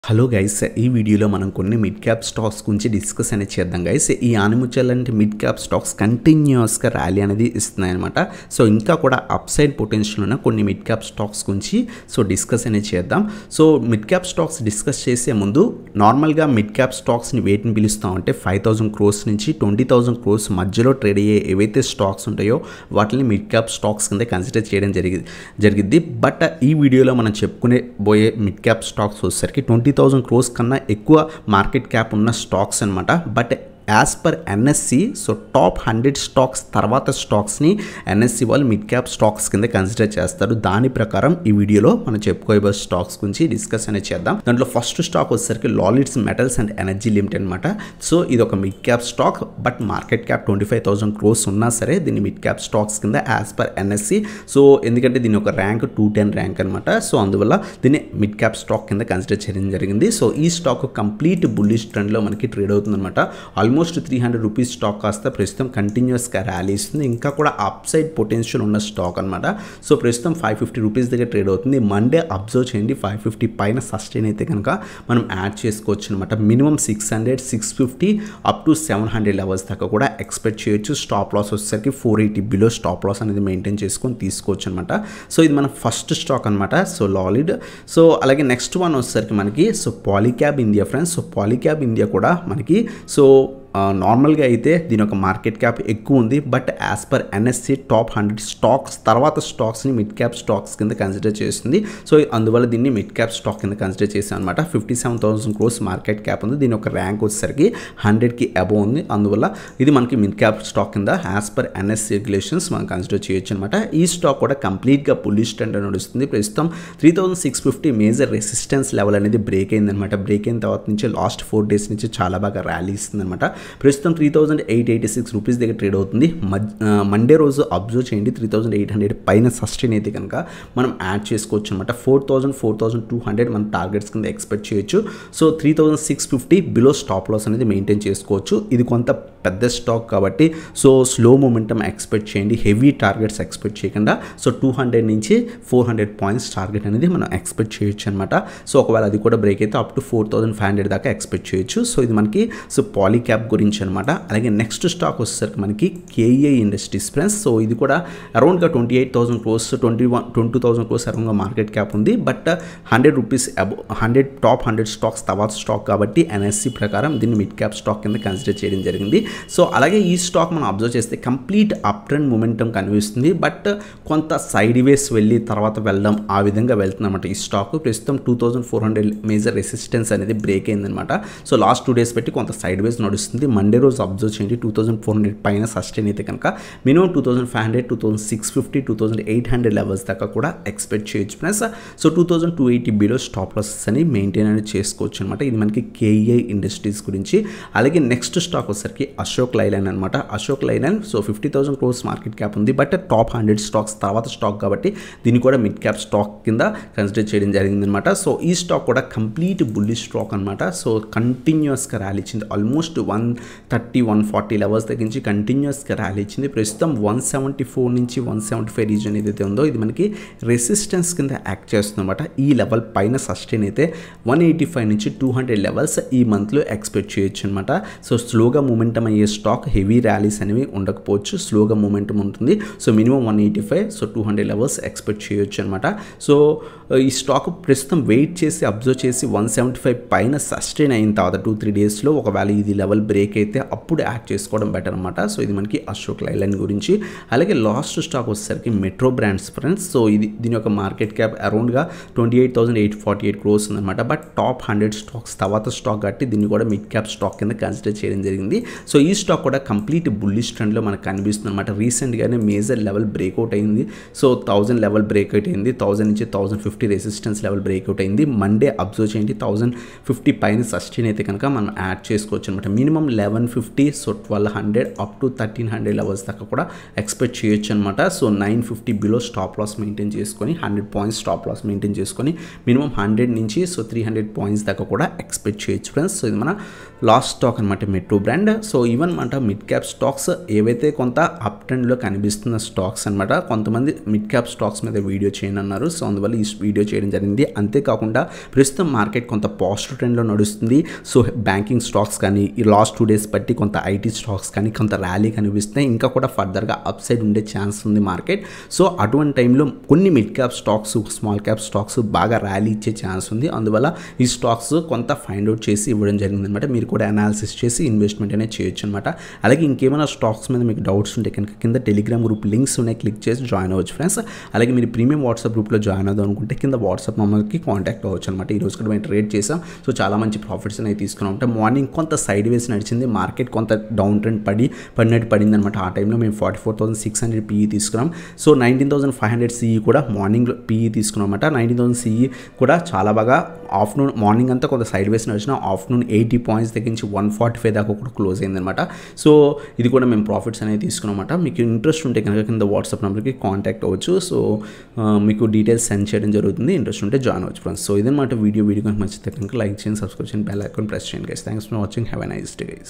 hello guys ఈ వీడియోలో మనం కొన్ని మిడ్ క్యాప్ స్టాక్స్ గురించి డిస్కస్ అనేది చేద్దాం గైస్ ఈ ఆనిముచ్చల్ లాంటి మిడ్ క్యాప్ స్టాక్స్ కంటిన్యూస్గా ర్యాలీ అనేది ఇస్తున్నాయి అనమాట సో ఇంకా కూడా అప్ సైడ్ పొటెన్షియల్ ఉన్న కొన్ని మిడ్ క్యాప్ స్టాక్స్ గురించి సో డిస్కస్ అనేది చేద్దాం so mid cap stocks discuss చేసే ముందు నార్మల్గా మిడ్ క్యాప్ స్టాక్స్ని వేటిని పిలుస్తాం అంటే ఫైవ్ థౌసండ్ క్రోర్స్ నుంచి ట్వంటీ థౌసండ్ క్రోర్స్ మధ్యలో ట్రేడ్ అయ్యే ఏవైతే స్టాక్స్ ఉంటాయో వాటిని మిడ్ క్యాప్ స్టాక్స్ కింద కన్సిడర్ చేయడం జరిగింది జరిగింది బట్ ఈ వీడియోలో మనం చెప్పుకునే పోయే మిడ్ క్యాప్ స్టాక్స్ వచ్చేసరికి ట్వంటీ థౌసండ్ క్రోర్స్ కన్నా ఎక్కువ మార్కెట్ క్యాప్ ఉన్న స్టాక్స్ అనమాట but as per NSE so top hundred stocks తర్వాత స్టాక్స్ని ఎన్ఎస్సి వాళ్ళు మిడ్ క్యాప్ స్టాక్స్ కింద కన్సిడర్ చేస్తారు దాని ప్రకారం ఈ వీడియోలో మనం చెప్పుకోబోయే స్టాక్స్ గురించి డిస్కస్ అనేది చేద్దాం దాంట్లో ఫస్ట్ స్టాక్ వచ్చేసరికి Lloyds Metals and Energy Limited అనమాట సో ఇది ఒక mid cap stock but market cap twenty five thousand crores ఉన్నా సరే దీన్ని మిడ్ క్యాప్ స్టాక్స్ కింద యాజ్ పర్ ఎన్ఎస్సి సో ఎందుకంటే దీని ఒక ర్యాంక్ టూ టెన్ ర్యాంక్ అనమాట సో అందువల్ల దీన్ని మిడ్ క్యాప్ స్టాక్ కింద కన్సిడర్ చేయడం జరిగింది సో ఈ స్టాక్ కంప్లీట్ బుల్లిష్ ట్రెండ్లో మనకి ట్రేడ్ అవుతుంది అనమాట almost three hundred rupees stock కాస్త ప్రస్తుతం కంటిన్యూస్గా ర్యాలీ ఇస్తుంది ఇంకా కూడా అప్ సైడ్ పొటెన్షియల్ ఉన్న స్టాక్ అనమాట సో ప్రస్తుతం ఫైవ్ ఫిఫ్టీ రూపీస్ దగ్గర ట్రేడ్ అవుతుంది మండే అబ్జర్వ్ చేయండి ఫైవ్ ఫిఫ్టీ పైన సస్టైన్ అయితే కనుక మనం యాడ్ చేసుకోవచ్చు అనమాట minimum six hundred six fifty up to seven hundred levels దాకా కూడా ఎక్స్పెక్ట్ చేయొచ్చు స్టాప్ లాస్ వచ్చేసరికి four eighty below stop loss అనేది మెయింటైన్ చేసుకొని తీసుకోవచ్చు అనమాట సో ఇది మన ఫస్ట్ స్టాక్ అనమాట సో లాలిడ్ సో అలాగే నెక్స్ట్ వన్ వచ్చేసరికి మనకి so Polycab India friends so Polycab India కూడా మనకి సో నార్మల్గా అయితే దీని యొక్క మార్కెట్ క్యాప్ ఎక్కువ ఉంది but as per NSE top hundred stocks తర్వాత స్టాక్స్ని మిడ్ క్యాప్ స్టాక్స్ కింద కన్సిడర్ చేస్తుంది సో అందువల్ల దీన్ని మిడ్ క్యాప్ స్టాక్ కింద కన్సిడర్ చేసాం అనమాట fifty seven thousand crores market cap ఉంది దీని యొక్క ర్యాంక్ వచ్చేసరికి హండ్రెడ్కి అబవ్ ఉంది అందువల్ల ఇది మనకి మిడ్ క్యాప్ స్టాక్ కింద యాజ్ పర్ ఎన్ఎస్సి రెగ్యులేషన్స్ మనం కన్సిడర్ చేయొచ్చు అనమాట ఈ స్టాక్ కూడా కంప్లీట్గా పులిష్ ట్రెండ్ నడుస్తుంది ప్రస్తుతం three thousand six fifty major resistance level అనేది బ్రేక్ అయిందనమాట బ్రేక్ అయిన తర్వాత నుంచి లాస్ట్ ఫోర్ డేస్ నుంచి చాలా బాగా ర్యాలీ ఇస్తుంది అనమాట ప్రస్తుతం three thousand eight eighty six rupees దగ్గర ట్రేడ్ అవుతుంది మండే రోజు అబ్జర్వ్ చేయండి త్రీ థౌజండ్ ఎయిట్ హండ్రెడ్ పైన సస్టైన్ అయితే కనుక మనం యాడ్ చేసుకోవచ్చు అనమాట four thousand four thousand two hundred మన టార్గెట్స్ కింద ఎక్స్పెక్ట్ చేయొచ్చు so three thousand six fifty below stop loss అనేది మెయింటైన్ చేసుకోవచ్చు ఇది కొంత పెద్ద స్టాక్ కాబట్టి సో స్లో మూమెంటం ఎక్స్పెక్ట్ చేయండి హెవీ టార్గెట్స్ ఎక్స్పెక్ట్ చేయకుండా సో టూ హండ్రెడ్ నుంచి ఫోర్ హండ్రెడ్ పాయింట్స్ టార్గెట్ అనేది మనం ఎక్స్పెక్ట్ చేయొచ్చు అనమాట సో ఒకవేళ అది కూడా బ్రేక్ అయితే up to four thousand five hundred దాకా ఎక్స్పెక్ట్ చేయొచ్చు సో ఇది మనకి సో పాలీక్యాప్ గురించి అనమాట అలాగే నెక్స్ట్ స్టాక్ వచ్చేసరికి మనకి కేఈఐ ఇండస్ట్రీస్ ఫ్రెండ్స్ సో ఇది కూడా అరౌండ్గా twenty eight thousand crores twenty one twenty thousand crores అరౌండ్గా మార్కెట్ క్యాప్ ఉంది but hundred rupees above hundred top hundred stocks తర్వాత స్టాక్ కాబట్టి ఎన్ఎస్సి ప్రకారం దీన్ని మిడ్ క్యాప్ స్టాక్ కింద కన్సిడర్ చేయడం జరిగింది సో అలాగే ఈ స్టాక్ మనం అబ్జర్వ్ చేస్తే కంప్లీట్ అప్ ట్రెండ్ మూమెంటం కనిపిస్తుంది బట్ కొంత సైడ్ వేస్ వెళ్ళి తర్వాత వెళ్ళడం ఆ విధంగా వెళ్తుందన్నమాట ఈ స్టాక్ ప్రస్తుతం two thousand four hundred major resistance అనేది బ్రేక్ అయిందనమాట సో లాస్ట్ టూ డేస్ పెట్టి కొంత సైడ్ వేస్ నడుస్తుంది మండే రోజు అబ్జర్వ్ చేయండి టూ థౌసండ్ ఫోర్ హండ్రెడ్ పైన సస్టైన్ అయితే కనుక minimum two thousand five hundred two thousand six fifty two thousand eight hundred levels దాకా కూడా ఎక్స్పెక్ట్ చేయొచ్చు friends so two thousand two eighty below stop losses అని maintain అనేది చేసుకోవచ్చు అనమాట ఇది మనకి కేఈఐ ఇండస్ట్రీస్ గురించి అలాగే నెక్స్ట్ స్టాక్ వచ్చేసరికి అశోక్ లైలాండ్ అనమాట Ashok Leyland so fifty thousand crores market cap ఉంది బట్ టాప్ హండ్రెడ్ స్టాక్స్ తర్వాత స్టాక్ కాబట్టి దీన్ని కూడా మిడ్ క్యాప్ స్టాక్ కింద కన్సిడర్ చేయడం జరిగిందనమాట సో ఈ స్టాక్ కూడా కంప్లీట్ బుల్లి స్టాక్ అనమాట సో కంటిన్యూస్గా ర్యాలీ ఇచ్చింది almost one thirty one forty levels దగ్గర నుంచి కంటిన్యూస్గా ర్యాలీ ఇచ్చింది ప్రస్తుతం వన్ సెవెంటీ ఫోర్ నుంచి వన్ సెవెంటీ ఫైవ్ రీజన్ ఏదైతే ఉందో ఇది మనకి రెసిస్టెన్స్ కింద యాక్ట్ చేస్తుంది అనమాట ఈ లెవెల్ పైన సస్టైన్ అయితే వన్ ఎయిటీ ఫైవ్ నుంచి టూ హండ్రెడ్ లెవెల్స్ ఈ మంత్లో ఎక్స్పెక్ట్ చేయొచ్చు అనమాట సో స్లోగా మూమెంటం అయ్యే స్టాక్ హెవీ ర్యాలీస్ అనేవి ఉండకపోవచ్చు స్లోగా మూమెంటం ఉంటుంది so minimum one eighty five so two hundred levels expect చేయొచ్చు అనమాట సో ఈ స్టాక్ ప్రస్తుతం వెయిట్ చేసి అబ్జర్వ్ చేసి వన్ సెవెంటీ ఫైవ్ పైన సస్టైన్ అయిన తర్వాత టూ త్రీ డేస్లో ఒకవేళ ఇది లెవెల్ బ్రేక్ అయితే అప్పుడు యాడ్ చేసుకోవడం బెటర్ అనమాట సో ఇది మనకి అశోక్ లైలాండ్ గురించి అలాగే లాస్ట్ స్టాక్ వచ్చేసరికి మెట్రో బ్రాండ్స్ ఫ్రెండ్స్ సో ఇది దీని యొక్క మార్కెట్ క్యాప్ అరౌండ్గా twenty eight thousand eight forty eight crores ఉందన్నమాట బట్ టాప్ హండ్రెడ్ స్టాక్స్ తర్వాత స్టాక్ కట్టి దీన్ని కూడా మిడ్ క్యాప్ స్టాక్ కింద కన్సిడర్ చేయడం జరిగింది సో ఈ స్టాక్ కూడా కంప్లీట్ బుల్లిష్ ట్రెండ్లో మనకు కనిపిస్తుంది అనమాట రీసెంట్గానే మేజర్ లెవెల్ బ్రేక్అవుట్ అయింది సో థౌసండ్ లెవెల్ బ్రేక్అవుట్ అయింది థౌసండ్ నుంచి thousand fifty resistance level breakout అయింది మండే అబ్జర్వ్ చేయండి థౌసండ్ ఫిఫ్టీ పైన సస్టైన్ అయితే కనుక మనం యాడ్ చేసుకోవచ్చు అనమాట minimum eleven fifty so twelve hundred up to thirteen hundred levels దాకా కూడా ఎక్స్పెక్ట్ చేయొచ్చు అనమాట so nine fifty below stop loss maintain చేసుకొని hundred points stop loss maintain చేసుకొని మినిమం హండ్రెడ్ నుంచి సో త్రీ హండ్రెడ్ పాయింట్స్ దాకా కూడా ఎక్స్పెక్ట్ చేయొచ్చు ఫ్రెండ్స్ సో ఇది మన లాస్ట్ స్టాక్ అనమాట మెట్రో బ్రాండ్ సో ఈవెన్ అనమాట మిడ్ క్యాప్ స్టాక్స్ ఏవైతే కొంత అప్ ట్రెండ్లో కనిపిస్తున్న స్టాక్స్ అనమాట కొంతమంది మిడ్ క్యాప్ స్టాక్స్ మీద వీడియో చేయను అన్నారు సో అందువల్ల ఈ వీడియో చేయడం జరిగింది అంతేకాకుండా ప్రస్తుతం మార్కెట్ కొంత పాజిటివ్ ట్రెండ్లో నడుస్తుంది సో బ్యాంకింగ్ స్టాక్స్ కానీ ఈ లాస్ట్ టూ డేస్ బట్టి కొంత ఐటీ స్టాక్స్ కానీ కొంత ర్యాలీ కనిపిస్తున్నాయి ఇంకా కూడా ఫర్దర్గా అప్ సైడ్ ఉండే ఛాన్స్ ఉంది మార్కెట్ సో అటువంటి టైంలో కొన్ని mid cap stocks small cap stocks బాగా ర్యాలీ ఇచ్చే ఛాన్స్ ఉంది అందువల్ల ఈ స్టాక్స్ కొంత ఫైండ్ అవుట్ చేసి ఇవ్వడం జరిగింది అనమాట మీరు కూడా అనాలిసిస్ చేసి ఇన్వెస్ట్మెంట్ అనేది చేయొచ్చు అనమాట అలాగే ఇంకేమైనా స్టాక్స్ మీద మీకు డౌట్స్ ఉంటే కనుక కింద టెలిగ్రామ్ గ్రూప్ లింక్స్ ఉన్నాయి క్లిక్ చేసి జాయిన్ అవ్వచ్చు ఫ్రెండ్స్ అలాగే మీరు ప్రీమియం వాట్సాప్ గ్రూప్లో జాయిన్ అవుదాం అనుకుంటే కింద వాట్సాప్ నెంబర్కి కాంటాక్ట్ అవ్వచ్చు అనమాట ఈ రోజు కూడా మేము ట్రేడ్ చేసాం సో చాలా మంచి ప్రాఫిట్స్ అనేవి తీసుకున్నాం అంటే మార్నింగ్ కొంత సైడ్ వేస్ నడిచింది మార్కెట్ కొంత డౌన్ ట్రెండ్ పడి పడినట్టు పడింది అనమాట ఆ టైంలో మేము forty four thousand six hundred PE తీసుకున్నాం so nineteen thousand five hundred CE కూడా మార్నింగ్ పీఈ తీసుకున్నాం అనమాట నైన్టీన్ థౌసండ్ సిఈ కూడా చాలా బాగా ఆఫ్టర్నూన్ మార్నింగ్ అంతా కొంత సైడ్ వేస్ నడిచిన ఆఫ్టర్నూన్ ఎయిటీ పాయింట్స్ దగ్గర నుంచి వన్ ఫార్టీ ఫైవ్ దాకా కూడా క్లోజ్ అయిందనమాట సో ఇది కూడా మేము ప్రాఫిట్స్ అనేది తీసుకున్నమాట మీకు ఇంట్రెస్ట్ ఉంటే కనుక కింద వాట్సాప్ నెంబర్కి కాంటాక్ట్ అవ్వచ్చు సో ఆ, మీకు డీటెయిల్స్ సెండ్ చేయడం జరుగుతుంది ఇంట్రెస్ట్ ఉంటే జాయిన్ అవ్వచ్చు ఫ్రెండ్స్ సో ఇదన్నమాట వీడియో వీడియో కనుక నచ్చితే కనుక లైక్ చేయండి సబ్స్క్రైబ్ చేయండి బెల్ ఐకాన్ ప్రెస్ చేయండి guys thanks for watching have a nice day